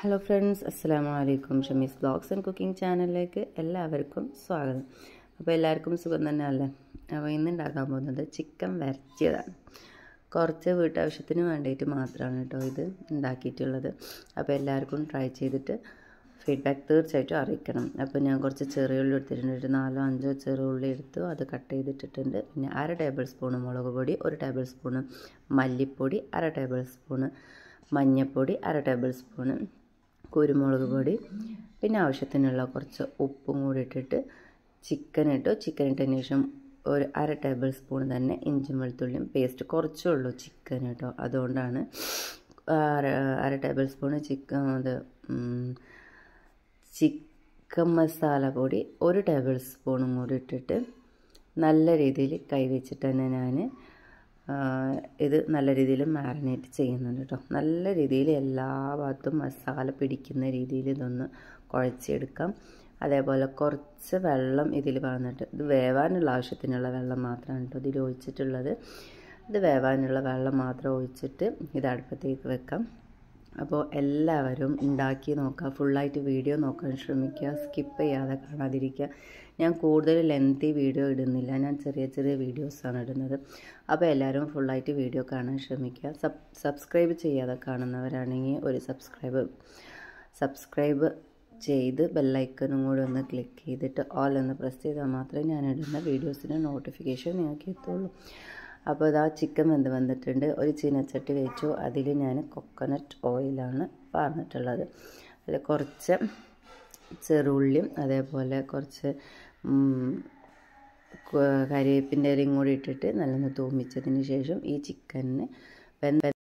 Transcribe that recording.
hello friends അസ്സാം വലൈക്കും ഷമീസ് blogs and cooking ചാനലിലേക്ക് എല്ലാവർക്കും സ്വാഗതം അപ്പോൾ എല്ലാവർക്കും സുഖം തന്നെ അല്ലേ അപ്പോൾ ഇന്ന് ഉണ്ടാക്കാൻ പോകുന്നത് ചിക്കൻ വരച്ചിയതാണ് കുറച്ച് വീട്ടാവശ്യത്തിന് വേണ്ടിയിട്ട് മാത്രമാണ് കേട്ടോ ഇത് ഉണ്ടാക്കിയിട്ടുള്ളത് അപ്പോൾ എല്ലാവർക്കും ട്രൈ ചെയ്തിട്ട് ഫീഡ്ബാക്ക് തീർച്ചയായിട്ടും അറിയിക്കണം അപ്പോൾ ഞാൻ കുറച്ച് ചെറിയ ഉള്ളി എടുത്തിട്ടുണ്ട് ഒരു നാലോ അഞ്ചോ ചെറിയ ഉള്ളി എടുത്തു അത് കട്ട് ചെയ്തിട്ടിട്ടുണ്ട് പിന്നെ അര ടേബിൾ സ്പൂണ് മുളക് പൊടി ഒരു ടേബിൾ സ്പൂണ് മല്ലിപ്പൊടി അര ടേബിൾ സ്പൂണ് മഞ്ഞൾപ്പൊടി അര ടേബിൾ സ്പൂണ് കുരുമുളക് പൊടി പിന്നെ ആവശ്യത്തിനുള്ള കുറച്ച് ഉപ്പും കൂടി ഇട്ടിട്ട് ചിക്കൻ ഇട്ടു ചിക്കൻ ഇട്ടതിന് ശേഷം ഒരു അര ടേബിൾ സ്പൂൺ തന്നെ ഇഞ്ചും വെളുത്തുള്ളിയും പേസ്റ്റ് കുറച്ചേ ഉള്ളൂ ചിക്കൻ കേട്ടോ അതുകൊണ്ടാണ് അര അര ടേബിൾ സ്പൂൺ ചിക്കൻ അത് ചിക്കൻ മസാല പൊടി ഒരു ടേബിൾ സ്പൂണും കൂടി ഇട്ടിട്ട് നല്ല രീതിയിൽ കൈവച്ചിട്ട് തന്നെ ഞാൻ ഇത് നല്ല രീതിയിൽ മാറിനേറ്റ് ചെയ്യുന്നുണ്ട് കേട്ടോ നല്ല രീതിയിൽ എല്ലാ ഭാഗത്തും മസാല പിടിക്കുന്ന രീതിയിൽ ഇതൊന്ന് കുഴച്ചെടുക്കാം അതേപോലെ കുറച്ച് വെള്ളം ഇതിൽ വന്നിട്ട് ഇത് വേവാനുള്ള ആവശ്യത്തിനുള്ള വെള്ളം മാത്രമാണ് കേട്ടോ ഇതിൽ ഒഴിച്ചിട്ടുള്ളത് ഇത് വേവാനുള്ള വെള്ളം മാത്രം ഒഴിച്ചിട്ട് ഇത് അടുപ്പത്തേക്ക് വെക്കാം അപ്പോൾ എല്ലാവരും ഉണ്ടാക്കി നോക്കുക ഫുള്ളായിട്ട് വീഡിയോ നോക്കാൻ ശ്രമിക്കുക സ്കിപ്പ് ചെയ്യാതെ കാണാതിരിക്കുക ഞാൻ കൂടുതൽ ലെങ്തി വീഡിയോ ഇടുന്നില്ല ഞാൻ ചെറിയ ചെറിയ വീഡിയോസാണ് ഇടുന്നത് അപ്പോൾ എല്ലാവരും ഫുള്ളായിട്ട് വീഡിയോ കാണാൻ ശ്രമിക്കുക സബ് സബ്സ്ക്രൈബ് ചെയ്യാതെ കാണുന്നവരാണെങ്കിൽ ഒരു സബ്സ്ക്രൈബ് സബ്സ്ക്രൈബ് ചെയ്ത് ബെല്ലൈക്കനും കൂടി ഒന്ന് ക്ലിക്ക് ചെയ്തിട്ട് ഓൾ എന്ന് പ്രസ് ചെയ്താൽ മാത്രമേ ഞാൻ ഇടുന്ന വീഡിയോസിൻ്റെ നോട്ടിഫിക്കേഷൻ നിങ്ങൾക്ക് എത്തുള്ളൂ അപ്പോൾ ഇതാ ചിക്കൻ വെന്ത് വന്നിട്ടുണ്ട് ഒരു ചീനച്ചട്ടി വെച്ചു അതിൽ ഞാൻ കൊക്കനട്ട് ഓയിലാണ് പറഞ്ഞിട്ടുള്ളത് അതിൽ കുറച്ച് ചെറുള്ളിയും അതേപോലെ കുറച്ച് കരിവേപ്പിൻ്റെ ഇലയും കൂടി ഇട്ടിട്ട് നല്ലൊന്ന് തൂമിച്ചതിന് ശേഷം ഈ ചിക്കനിന്